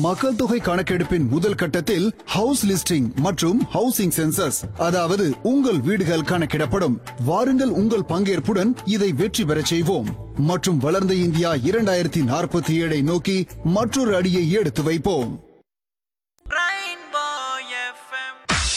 மக்கள் தொகை கணக்கெடுப்பின் முதல் கட்டத்தில் ஹவுஸ் லிஸ்டிங் மற்றும் ஹவுசிங் சென்சஸ் அதாவது உங்கள் வீடுகள் கணக்கிடப்படும் வாருங்கள் உங்கள் பங்கேற்புடன் இதை வெற்றி பெறச் செய்வோம் மற்றும் வளர்ந்த இந்தியா இரண்டாயிரத்தி நாற்பத்தி ஏழை நோக்கி மற்றொரு அடியை எடுத்து வைப்போம் Rainbow FM.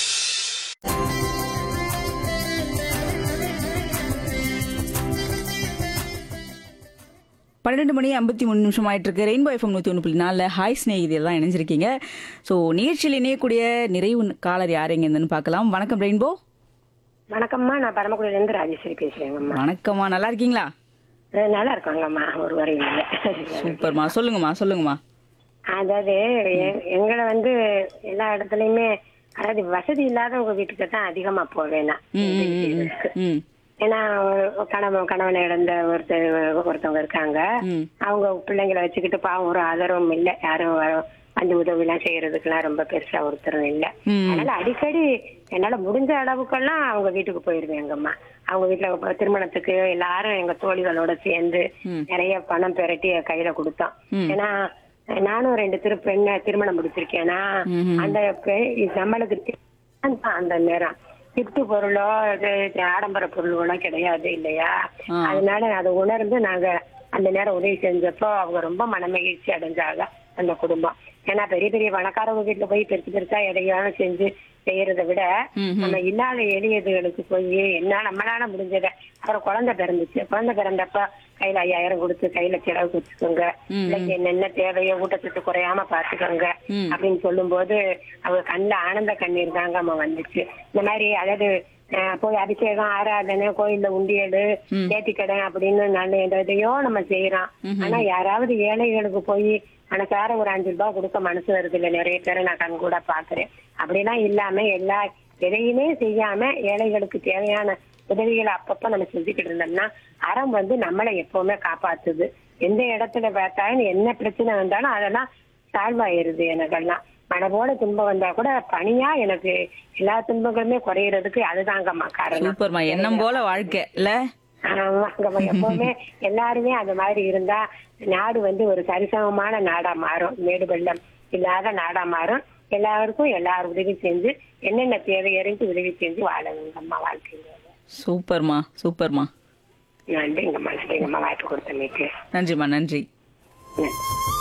பன்னெண்டு மணி ஐம்பத்தி மூணு நிமிஷம் ஆயிட்டு இருக்கு ரெயின்போ எஃப்எம் நூற்றி ஒன்று புள்ளி நாலில் ஹாய் ஸ்நேகிதியில் தான் இணைஞ்சிருக்கீங்க ஸோ நிகழ்ச்சியில் இணையக்கூடிய நிறைவு காலர் யார் எங்க இருந்துன்னு பார்க்கலாம் வணக்கம் ரெயின்போ வணக்கம்மா நான் பரமக்குடியில இருந்து ராஜேஸ்வரி பேசுறேங்கம்மா வணக்கம்மா நல்லா இருக்கீங்களா அஹ் நல்லா இருக்காங்கம்மா ஒரு வரையும் இல்லை சூப்பர்மா சொல்லுங்கம்மா சொல்லுங்கம்மா அதாவது எ- எங்களை வந்து எல்லா இடத்துலயுமே அதாவது வசதி இல்லாதவங்க வீட்டுக்கு தான் அதிகமா போவேன் நான். ம் ம், ம், ம் ம் ஏன்னா ஒரு கணவன் கணவனை இழந்த ஒருத்தர் ஒருத்தவங்க இருக்காங்க ம். அவங்க பிள்ளைங்களை வச்சுக்கிட்டு பாவம் ஒரு ஆதரவும் இல்லை யாரும் வ- வந்து உதவி எல்லாம் செய்யறதுக்கெல்லாம் ரொம்ப பெருசா ஒருத்தரும் இல்ல ம். அதனால அடிக்கடி என்னால முடிஞ்ச அளவுக்கெல்லாம் அவங்க வீட்டுக்கு போயிருவேங்கம்மா அவங்க வீட்டுல இப்ப திருமணத்துக்கு எல்லாரும் எங்க தோழிகளோட சேர்ந்து நிறைய பணம் பெரட்டி என் கையில கொடுத்தோம் ஏன்னா நானும் ரெண்டு திரு பெண்ணை திருமணம் முடிச்சிருக்கேன்னா அந்த பெ- நம்மளுக்கு தி- தான் அந்த நேரம் கிஃப்ட் பொருளோ இது இது ஆடம்பர பொருள்களோ கிடையாது இல்லையா அதனால அதை உணர்ந்து நாங்க அந்த நேரம் உதவி செஞ்சப்போ அவங்க ரொம்ப மனமகிழ்ச்சி அடைஞ்சாங்க அந்த குடும்பம் ஏன்னா பெரிய பெரிய பணக்காரவங்க வீட்டுல போய் பெருசு பெருசா எதையாவது செஞ்சு செய்யறதை விட நம்ம இல்லாத எளியதுகளுக்கு போய் என்ன நம்மளால முடிஞ்சத அப்புறம் குழந்தை பிறந்துச்சு குழந்தை பிறந்தப்ப கையில ஐயாயிரம் கொடுத்து கையில செலவு வச்சுக்கோங்க பிள்ளைக்கு என்னென்ன தேவையோ ஊட்டச்சத்து குறையாம பாத்துக்கோங்க அப்படின்னு சொல்லும் போது அவங்க கண்ணுல ஆனந்த கண்ணீர் தாங்க அம்மா வந்துச்சு இந்த மாதிரி அதாவது அஹ், போய் அபிஷேகம் ஆராதனை கோயில்ல உண்டியல் ஏத்திக்கடை அப்படின்னு நல்ல எந்த இதையோ நம்ம செய்யறோம் ஆனா யாராவது ஏழைகளுக்கு போய் மனசார ஒரு அஞ்சு ரூபாய் கொடுக்க மனசு வருது இல்ல நிறைய பேரை நான் கண் கூட பாக்குறேன் அப்படிலாம் இல்லாம எல்லா எதையுமே செய்யாம ஏழைகளுக்கு தேவையான உதவிகளை அப்பப்ப நம்ம செஞ்சுக்கிட்டு இருந்தோம்னா அறம் வந்து நம்மளை எப்பவுமே காப்பாத்துது எந்த இடத்துல பார்த்தாலும் என்ன பிரச்சனை வந்தாலும் அதெல்லாம் சால்வ் ஆயிருது எனக்கெல்லாம் மழை போல துன்பம் வந்தா கூட பணியா எனக்கு எல்லா துன்பங்களுமே குறையறதுக்கு அதுதாங்கம்மா காரணம் சூப்பர்மா எண்ணம் போல வாழ்க்கை இல்ல ஆமாங்கம்மா. எப்பவுமே எல்லாருமே அந்த மாதிரி இருந்தா நாடு வந்து ஒரு சரிசமமான நாடா மாறும் மேடு வெள்ளம் இல்லாத நாடா மாறும் எல்லாருக்கும் எல்லாரும் உதவி செஞ்சு என்னென்ன தேவை அறிஞ்சு உதவி செஞ்சு வாழணுங்கம்மா வாழ்க்கையில சூப்பர்மா சூப்பர்மா நன்றிங்கம்மா நன்றிங்கம்மா வாய்ப்பு கொடுத்தமைக்கு நன்றிம்மா நன்றி நன்றி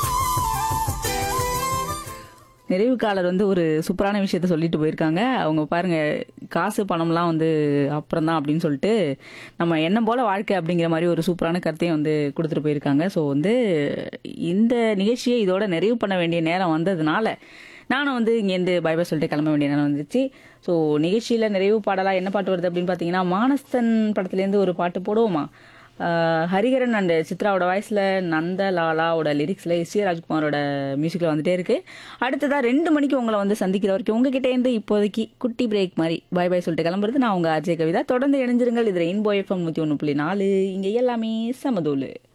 நிறைவு காலர் வந்து ஒரு சூப்பரான விஷயத்த சொல்லிட்டு போயிருக்காங்க அவங்க பாருங்க காசு பணம்லாம் வந்து அப்புறம் தான் அப்படின்னு சொல்லிட்டு நம்ம எண்ணம் போல வாழ்க்கை அப்படிங்கிற மாதிரி ஒரு சூப்பரான கருத்தையும் வந்து கொடுத்துட்டு போயிருக்காங்க ஸோ வந்து இந்த நிகழ்ச்சியை இதோட நிறைவு பண்ண வேண்டிய நேரம் வந்ததுனால நானும் வந்து இங்கேருந்து பை பை சொல்லிட்டு கிளம்ப வேண்டிய நேரம் வந்துச்சு ஸோ நிகழ்ச்சியில் நிறைவு பாடலாம் என்ன பாட்டு வருது அப்படின்னு பார்த்தீங்கன்னா மானஸ்தன் படத்துலேருந்து ஒரு பாட்டு போடுவோமா ஆஹ் ஹரிஹரன் அண்ட் சித்ராவோட வாய்ஸில் நந்த லாலாவோட லிரிக்ஸில் எஸ் ஏ ராஜ்குமாரோட மியூசிக்கில் வந்துட்டே இருக்கு அடுத்ததாக ரெண்டு மணிக்கு உங்களை வந்து சந்திக்கிற வரைக்கும் உங்ககிட்ட இருந்து இப்போதைக்கு குட்டி பிரேக் மாதிரி பை பை சொல்லிட்டு கிளம்புறது நான் உங்கள் அஜய் கவிதா தொடர்ந்து இணைஞ்சிருங்கள் இது ரெயின்போ எஃப்எம் நூற்றி ஒன்று புள்ளி நாலு இங்கே எல்லாமே சமதூளு